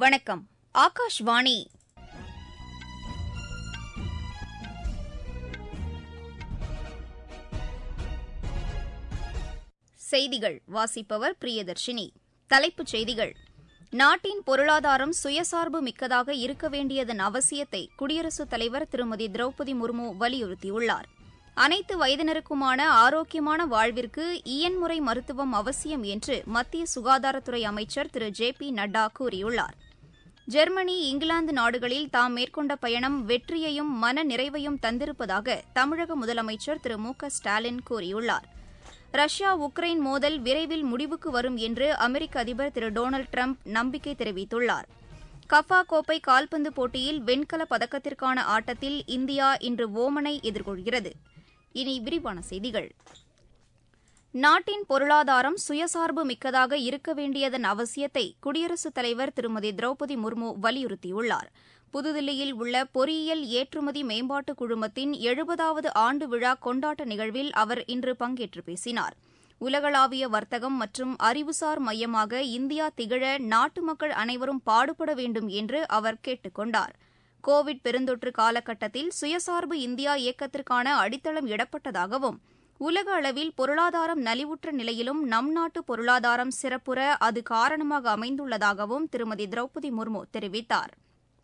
வணக்கம் ஆகாஷ்வாணி செய்திகள் வாசிப்பவர் பிரியதர்ஷினி தலைப்புச் செய்திகள் நாட்டின் பொருளாதாரம் சுயசார்பு மிக்கதாக இருக்க வேண்டியதன் அவசியத்தை குடியரசுத் தலைவர் திருமதி திரௌபதி முர்மு வலியுறுத்தியுள்ளார் அனைத்து வயதினருக்குமான ஆரோக்கியமான வாழ்விற்கு இயன்முறை மருத்துவம் அவசியம் என்று மத்திய சுகாதாரத்துறை அமைச்சர் திரு ஜே பி நட்டா கூறியுள்ளார் ஜெர்மனி இங்கிலாந்து நாடுகளில் தாம் மேற்கொண்ட பயணம் வெற்றியையும் மன நிறைவையும் தந்திருப்பதாக தமிழக முதலமைச்சர் திரு மு க ஸ்டாலின் கூறியுள்ளார் ரஷ்யா உக்ரைன் மோதல் விரைவில் முடிவுக்கு வரும் என்று அமெரிக்க அதிபர் திரு டொனால்டு டிரம்ப் நம்பிக்கை தெரிவித்துள்ளார் கஃபா கோப்பை கால்பந்து போட்டியில் வெண்கலப் பதக்கத்திற்கான ஆட்டத்தில் இந்தியா இன்று ஓமனை எதிர்கொள்கிறது இனி விரிவான செய்திகள் நாட்டின் பொருளாதாரம் சுயசார்பு மிக்கதாக இருக்க வேண்டியதன் அவசியத்தை குடியரசுத் தலைவர் திருமதி திரௌபதி முர்மு வலியுறுத்தியுள்ளார் புதுதில்லியில் உள்ள பொறியியல் ஏற்றுமதி மேம்பாட்டு குழுமத்தின் எழுபதாவது ஆண்டு விழா கொண்டாட்ட நிகழ்வில் அவர் இன்று பங்கேற்று பேசினார் உலகளாவிய வர்த்தகம் மற்றும் அறிவுசார் மையமாக இந்தியா திகழ நாட்டு மக்கள் அனைவரும் பாடுபட வேண்டும் என்று அவர் கேட்டுக் கொண்டார் கோவிட் பெருந்தொற்று காலகட்டத்தில் சுயசார்பு இந்தியா இயக்கத்திற்கான அடித்தளம் இடப்பட்டதாகவும் உலக அளவில் பொருளாதாரம் நலிவுற்ற நிலையிலும் நம் நாட்டு பொருளாதாரம் சிறப்புற அது காரணமாக அமைந்துள்ளதாகவும் திருமதி திரௌபதி முர்மு தெரிவித்தார்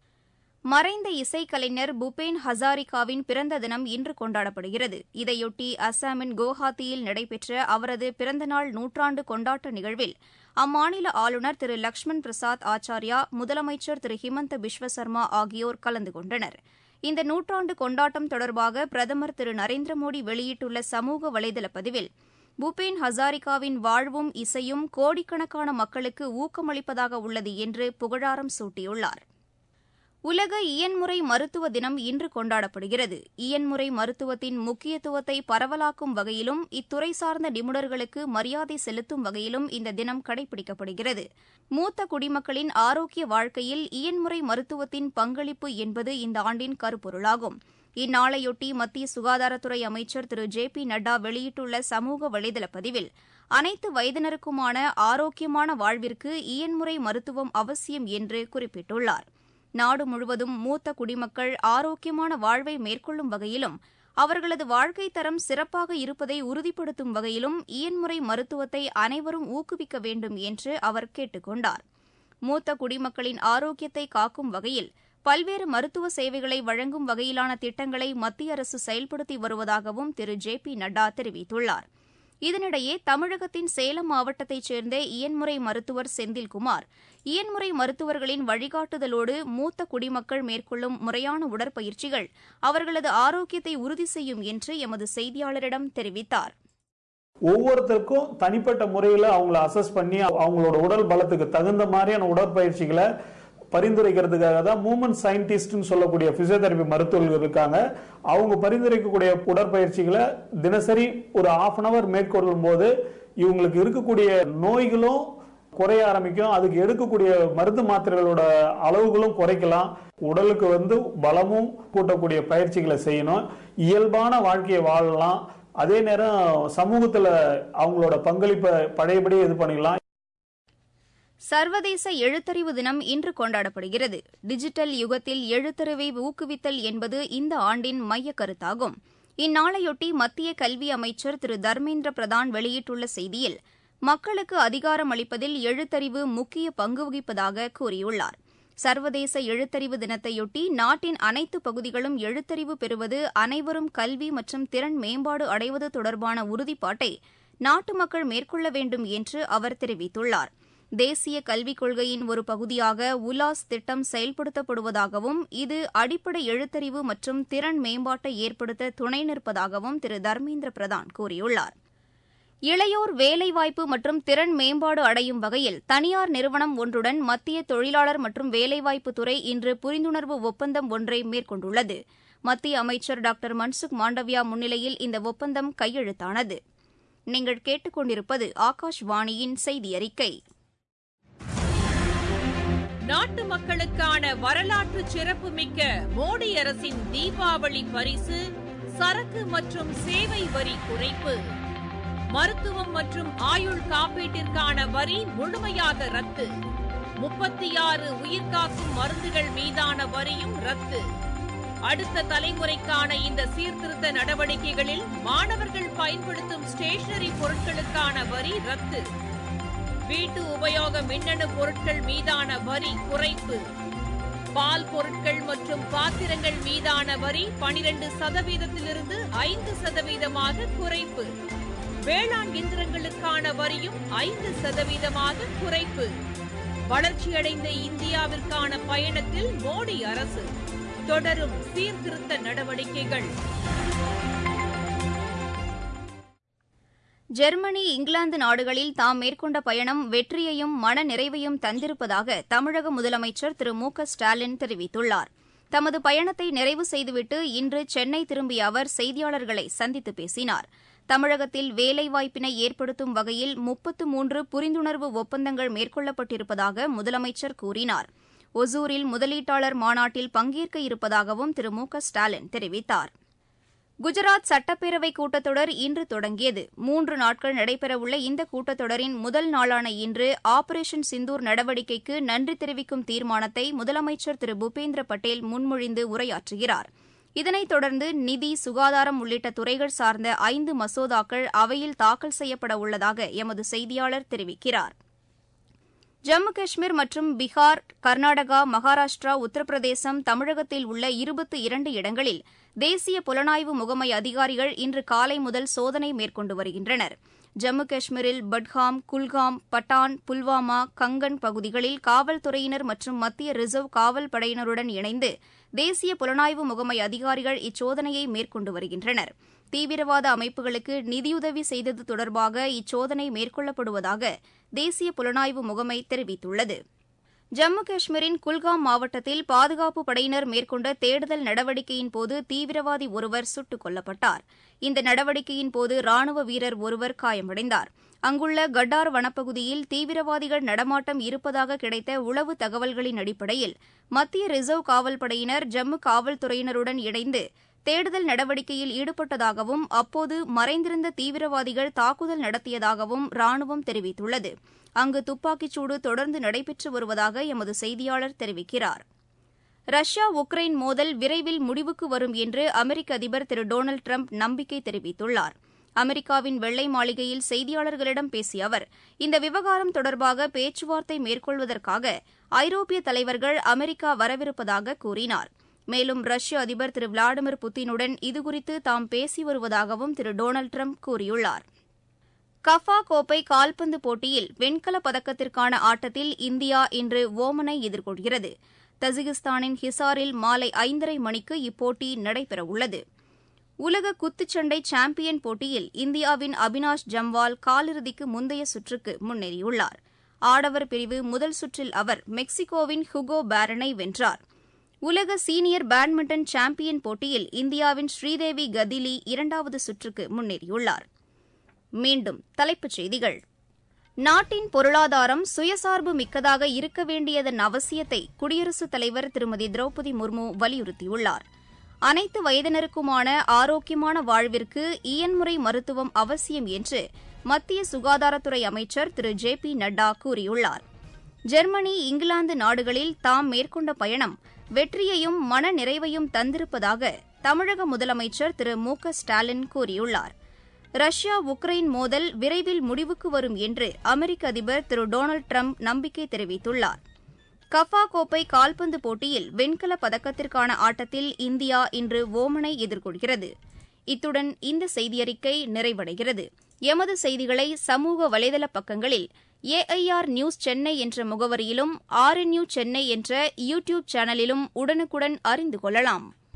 மறைந்த இசைக்கலைஞர் பூபேன் ஹசாரிகாவின் பிறந்த தினம் இன்று கொண்டாடப்படுகிறது இதையொட்டி அஸ்ஸாமின் குவஹாத்தியில் நடைபெற்ற அவரது பிறந்தநாள் நூற்றாண்டு கொண்டாட்ட நிகழ்வில் அம்மாநில ஆளுநர் திரு லக்ஷ்மண் பிரசாத் ஆச்சாரியா முதலமைச்சர் திரு ஹிமந்த பிஸ்வ சர்மா ஆகியோர் கலந்து கொண்டனர் இந்த நூற்றாண்டு கொண்டாட்டம் தொடர்பாக பிரதமர் திரு நரேந்திர மோடி வெளியிட்டுள்ள சமூக வலைதள பதிவில் பூபேன் ஹசாரிகாவின் வாழ்வும் இசையும் கோடிக்கணக்கான மக்களுக்கு ஊக்கமளிப்பதாக உள்ளது என்று புகழாரம் சூட்டியுள்ளார் உலக இயன்முறை மருத்துவ தினம் இன்று கொண்டாடப்படுகிறது இயன்முறை மருத்துவத்தின் முக்கியத்துவத்தை பரவலாக்கும் வகையிலும் இத்துறை சார்ந்த நிபுணர்களுக்கு மரியாதை செலுத்தும் வகையிலும் இந்த தினம் கடைபிடிக்கப்படுகிறது மூத்த குடிமக்களின் ஆரோக்கிய வாழ்க்கையில் இயன்முறை மருத்துவத்தின் பங்களிப்பு என்பது இந்த ஆண்டின் கருப்பொருளாகும் இந்நாளையொட்டி மத்திய சுகாதாரத்துறை அமைச்சர் திரு ஜே பி நட்டா வெளியிட்டுள்ள சமூக வலைதள பதிவில் அனைத்து வயதினருக்குமான ஆரோக்கியமான வாழ்விற்கு இயன்முறை மருத்துவம் அவசியம் என்று குறிப்பிட்டுள்ளார் நாடு முழுவதும் மூத்த குடிமக்கள் ஆரோக்கியமான வாழ்வை மேற்கொள்ளும் வகையிலும் அவர்களது வாழ்க்கை தரம் சிறப்பாக இருப்பதை உறுதிப்படுத்தும் வகையிலும் இயன்முறை மருத்துவத்தை அனைவரும் ஊக்குவிக்க வேண்டும் என்று அவர் கேட்டுக் கொண்டார் மூத்த குடிமக்களின் ஆரோக்கியத்தை காக்கும் வகையில் பல்வேறு மருத்துவ சேவைகளை வழங்கும் வகையிலான திட்டங்களை மத்திய அரசு செயல்படுத்தி வருவதாகவும் திரு ஜே பி நட்டா தெரிவித்துள்ளார் இதனிடையே தமிழகத்தின் சேலம் மாவட்டத்தைச் சேர்ந்த இயன்முறை மருத்துவர் செந்தில்குமார் இயன்முறை மருத்துவர்களின் வழிகாட்டுதலோடு மூத்த குடிமக்கள் மேற்கொள்ளும் முறையான உடற்பயிற்சிகள் அவர்களது ஆரோக்கியத்தை உறுதி செய்யும் என்று எமது செய்தியாளரிடம் தெரிவித்தார் ஒவ்வொருத்தருக்கும் தனிப்பட்ட முறையில் அவங்கள அசஸ் பண்ணி அவங்களோட உடல் பலத்துக்கு தகுந்த மாதிரியான உடற்பயிற்சிகளை பரிந்துரைக்கிறதுக்காக தான் மூமெண்ட் சயின்டிஸ்ட்னு சொல்லக்கூடிய பிசியோதெரபி மருத்துவர்கள் இருக்காங்க அவங்க பரிந்துரைக்கக்கூடிய உடற்பயிற்சிகளை தினசரி ஒரு ஆஃப் அன் அவர் மேற்கொள்ளும் போது இவங்களுக்கு இருக்கக்கூடிய நோய்களும் குறைய ஆரம்பிக்கும் அதுக்கு எடுக்கக்கூடிய மருந்து மாத்திரைகளோட அளவுகளும் குறைக்கலாம் உடலுக்கு வந்து பலமும் கூட்டக்கூடிய பயிற்சிகளை செய்யணும் இயல்பான வாழ்க்கையை வாழலாம் அதே நேரம் சமூகத்துல அவங்களோட பங்களிப்பை பழையபடி இது பண்ணிக்கலாம் சர்வதேச எழுத்தறிவு தினம் இன்று கொண்டாடப்படுகிறது டிஜிட்டல் யுகத்தில் எழுத்தறிவை ஊக்குவித்தல் என்பது இந்த ஆண்டின் மைய கருத்தாகும் இந்நாளையொட்டி மத்திய கல்வி அமைச்சர் திரு தர்மேந்திர பிரதான் வெளியிட்டுள்ள செய்தியில் மக்களுக்கு அதிகாரம் அளிப்பதில் எழுத்தறிவு முக்கிய பங்கு வகிப்பதாக கூறியுள்ளார் சர்வதேச எழுத்தறிவு தினத்தையொட்டி நாட்டின் அனைத்து பகுதிகளும் எழுத்தறிவு பெறுவது அனைவரும் கல்வி மற்றும் திறன் மேம்பாடு அடைவது தொடர்பான உறுதிப்பாட்டை நாட்டு மக்கள் மேற்கொள்ள வேண்டும் என்று அவர் தெரிவித்துள்ளார் தேசிய கல்விக் கொள்கையின் ஒரு பகுதியாக உலாஸ் திட்டம் செயல்படுத்தப்படுவதாகவும் இது அடிப்படை எழுத்தறிவு மற்றும் திறன் மேம்பாட்டை ஏற்படுத்த துணை நிற்பதாகவும் திரு தர்மேந்திர பிரதான் கூறியுள்ளார் இளையோர் வேலைவாய்ப்பு மற்றும் திறன் மேம்பாடு அடையும் வகையில் தனியார் நிறுவனம் ஒன்றுடன் மத்திய தொழிலாளர் மற்றும் வேலைவாய்ப்பு துறை இன்று புரிந்துணர்வு ஒப்பந்தம் ஒன்றை மேற்கொண்டுள்ளது மத்திய அமைச்சர் டாக்டர் மன்சுக் மாண்டவியா முன்னிலையில் இந்த ஒப்பந்தம் கையெழுத்தானது நீங்கள் கேட்டுக்கொண்டிருப்பது ஆகாஷ்வாணியின் செய்தி அறிக்கை நாட்டு மக்களுக்கான வரலாற்று சிறப்புமிக்க மோடி அரசின் தீபாவளி பரிசு சரக்கு மற்றும் சேவை வரி குறைப்பு மருத்துவம் மற்றும் ஆயுள் காப்பீட்டிற்கான வரி முழுமையாக ரத்து முப்பத்தி ஆறு உயிர்காக்கும் மருந்துகள் மீதான வரியும் ரத்து அடுத்த தலைமுறைக்கான இந்த சீர்திருத்த நடவடிக்கைகளில் மாணவர்கள் பயன்படுத்தும் ஸ்டேஷனரி பொருட்களுக்கான வரி ரத்து வீட்டு உபயோக மின்னணு பொருட்கள் மீதான வரி குறைப்பு பால் பொருட்கள் மற்றும் பாத்திரங்கள் மீதான வரி பனிரெண்டு சதவீதத்திலிருந்து ஐந்து சதவீதமாக குறைப்பு வேளாண் இயந்திரங்களுக்கான வரியும் ஐந்து சதவீதமாக குறைப்பு வளர்ச்சியடைந்த இந்தியாவிற்கான பயணத்தில் மோடி அரசு தொடரும் சீர்திருத்த நடவடிக்கைகள் ஜெர்மனி இங்கிலாந்து நாடுகளில் தாம் மேற்கொண்ட பயணம் வெற்றியையும் மன நிறைவையும் தந்திருப்பதாக தமிழக முதலமைச்சர் திரு மு க ஸ்டாலின் தெரிவித்துள்ளார் தமது பயணத்தை நிறைவு செய்துவிட்டு இன்று சென்னை திரும்பிய அவர் செய்தியாளர்களை சந்தித்து பேசினார் தமிழகத்தில் வேலைவாய்ப்பினை ஏற்படுத்தும் வகையில் முப்பத்து மூன்று புரிந்துணர்வு ஒப்பந்தங்கள் மேற்கொள்ளப்பட்டிருப்பதாக முதலமைச்சர் கூறினார் ஒசூரில் முதலீட்டாளர் மாநாட்டில் பங்கேற்க இருப்பதாகவும் திரு மு க ஸ்டாலின் தெரிவித்தார் குஜராத் சட்டப்பேரவை கூட்டத்தொடர் இன்று தொடங்கியது மூன்று நாட்கள் நடைபெறவுள்ள இந்த கூட்டத்தொடரின் முதல் நாளான இன்று ஆபரேஷன் சிந்தூர் நடவடிக்கைக்கு நன்றி தெரிவிக்கும் தீர்மானத்தை முதலமைச்சர் திரு பூபேந்திர பட்டேல் முன்மொழிந்து உரையாற்றுகிறார் இதனைத் தொடர்ந்து நிதி சுகாதாரம் உள்ளிட்ட துறைகள் சார்ந்த ஐந்து மசோதாக்கள் அவையில் தாக்கல் செய்யப்பட உள்ளதாக எமது செய்தியாளர் தெரிவிக்கிறார் ஜம்மு காஷ்மீர் மற்றும் பீகார் கர்நாடகா மகாராஷ்டிரா உத்தரப்பிரதேசம் தமிழகத்தில் உள்ள இருபத்தி இரண்டு இடங்களில் தேசிய புலனாய்வு முகமை அதிகாரிகள் இன்று காலை முதல் சோதனை மேற்கொண்டு வருகின்றனர் ஜம்மு காஷ்மீரில் பட்காம் குல்காம் பட்டான் புல்வாமா கங்கன் பகுதிகளில் காவல்துறையினர் மற்றும் மத்திய ரிசர்வ் காவல் படையினருடன் இணைந்து தேசிய புலனாய்வு முகமை அதிகாரிகள் இச்சோதனையை மேற்கொண்டு வருகின்றனர் தீவிரவாத அமைப்புகளுக்கு நிதியுதவி செய்தது தொடர்பாக இச்சோதனை மேற்கொள்ளப்படுவதாக தேசிய புலனாய்வு முகமை தெரிவித்துள்ளது ஜம்மு காஷ்மீரின் குல்காம் மாவட்டத்தில் பாதுகாப்பு படையினர் மேற்கொண்ட தேடுதல் நடவடிக்கையின் போது தீவிரவாதி ஒருவர் சுட்டுக் கொல்லப்பட்டார் இந்த நடவடிக்கையின் போது ராணுவ வீரர் ஒருவர் காயமடைந்தார் அங்குள்ள கட்டார் வனப்பகுதியில் தீவிரவாதிகள் நடமாட்டம் இருப்பதாக கிடைத்த உளவு தகவல்களின் அடிப்படையில் மத்திய ரிசர்வ் காவல் படையினர் ஜம்மு காவல்துறையினருடன் இணைந்து தேடுதல் நடவடிக்கையில் ஈடுபட்டதாகவும் அப்போது மறைந்திருந்த தீவிரவாதிகள் தாக்குதல் நடத்தியதாகவும் ராணுவம் தெரிவித்துள்ளது அங்கு துப்பாக்கிச்சூடு தொடர்ந்து நடைபெற்று வருவதாக எமது செய்தியாளர் தெரிவிக்கிறார் ரஷ்யா உக்ரைன் மோதல் விரைவில் முடிவுக்கு வரும் என்று அமெரிக்க அதிபர் திரு டொனால்டு ட்ரம்ப் நம்பிக்கை தெரிவித்துள்ளார் அமெரிக்காவின் வெள்ளை மாளிகையில் செய்தியாளர்களிடம் பேசிய அவர் இந்த விவகாரம் தொடர்பாக பேச்சுவார்த்தை மேற்கொள்வதற்காக ஐரோப்பிய தலைவர்கள் அமெரிக்கா வரவிருப்பதாக கூறினார் மேலும் ரஷ்ய அதிபர் திரு விளாடிமிர் புட்டினுடன் இதுகுறித்து தாம் பேசி வருவதாகவும் திரு டொனால்டு ட்ரம்ப் கூறியுள்ளார் கஃபா கோப்பை கால்பந்து போட்டியில் வெண்கலப் பதக்கத்திற்கான ஆட்டத்தில் இந்தியா இன்று ஓமனை எதிர்கொள்கிறது தஜிகிஸ்தானின் ஹிசாரில் மாலை ஐந்தரை மணிக்கு இப்போட்டி நடைபெறவுள்ளது உலக குத்துச்சண்டை சாம்பியன் போட்டியில் இந்தியாவின் அபினாஷ் ஜம்வால் காலிறுதிக்கு முந்தைய சுற்றுக்கு முன்னேறியுள்ளார் ஆடவர் பிரிவு முதல் சுற்றில் அவர் மெக்சிகோவின் ஹுகோ பேரனை வென்றார் உலக சீனியர் பேட்மிண்டன் சாம்பியன் போட்டியில் இந்தியாவின் ஸ்ரீதேவி கதிலி இரண்டாவது சுற்றுக்கு முன்னேறியுள்ளார் மீண்டும் தலைப்புச் செய்திகள் நாட்டின் பொருளாதாரம் சுயசார்பு மிக்கதாக இருக்க வேண்டியதன் அவசியத்தை குடியரசுத் தலைவர் திருமதி திரௌபதி முர்மு வலியுறுத்தியுள்ளார் அனைத்து வயதினருக்குமான ஆரோக்கியமான வாழ்விற்கு இயன்முறை மருத்துவம் அவசியம் என்று மத்திய சுகாதாரத்துறை அமைச்சர் திரு ஜே பி நட்டா கூறியுள்ளார் ஜெர்மனி இங்கிலாந்து நாடுகளில் தாம் மேற்கொண்ட பயணம் வெற்றியையும் மன நிறைவையும் தந்திருப்பதாக தமிழக முதலமைச்சர் திரு மு க ஸ்டாலின் கூறியுள்ளார் ரஷ்யா உக்ரைன் மோதல் விரைவில் முடிவுக்கு வரும் என்று அமெரிக்க அதிபர் திரு டொனால்டு ட்ரம்ப் நம்பிக்கை தெரிவித்துள்ளார் கஃபா கோப்பை கால்பந்து போட்டியில் வெண்கலப் பதக்கத்திற்கான ஆட்டத்தில் இந்தியா இன்று ஓமனை எதிர்கொள்கிறது இத்துடன் இந்த செய்தியறிக்கை நிறைவடைகிறது எமது செய்திகளை சமூக வலைதள பக்கங்களில் ஏஐஆர் நியூஸ் சென்னை என்ற முகவரியிலும் ஆர்என்யூ சென்னை என்ற யூ டியூப் சேனலிலும் உடனுக்குடன் அறிந்து கொள்ளலாம்